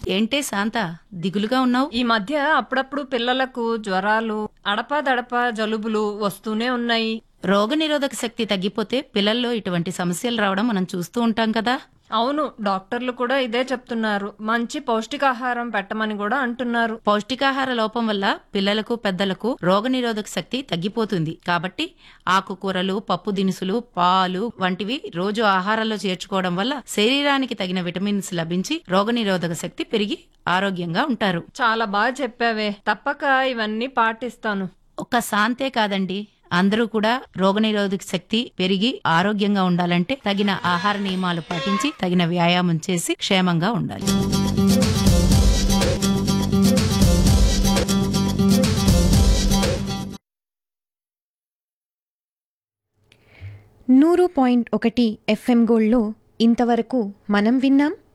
ఏంటే శాంత దిగులుగా ఉన్నావు ఈ మధ్య అప్పుడప్పుడు పిల్లలకు జ్వరాలు అడపాదడప జలుబులు వస్తూనే ఉన్నాయి రోగనిరోధక శక్తి తగ్గిపోతే పిల్లల్లో ఇటువంటి సమస్యలు రావడం మనం చూస్తూ ఉంటాం కదా అవును డాక్టర్లు కూడా ఇదే చెప్తున్నారు మంచి పౌష్టికాహారం పెట్టమని కూడా అంటున్నారు పౌష్టికాహార లోపం వల్ల పిల్లలకు పెద్దలకు రోగనిరోధక శక్తి తగ్గిపోతుంది కాబట్టి ఆకుకూరలు పప్పు దినుసులు పాలు వంటివి రోజు ఆహారంలో చేర్చుకోవడం వల్ల శరీరానికి తగిన విటమిన్స్ లభించి రోగనిరోధక శక్తి పెరిగి ఆరోగ్యంగా ఉంటారు చాలా బాగా చెప్పావే తప్పక ఇవన్నీ పాటిస్తాను ఒక్క శాంతే కాదండి అందరూ కూడా రోగనిరోధక శక్తి పెరిగి ఆరోగ్యంగా ఉండాలంటే తగిన ఆహార నియమాలు పాటించి తగిన వ్యాయామం చేసి క్షేమంగా ఉండాలి నూరు పాయింట్ ఒకటి ఎఫ్ఎం గోల్డ్లో ఇంతవరకు మనం విన్నాం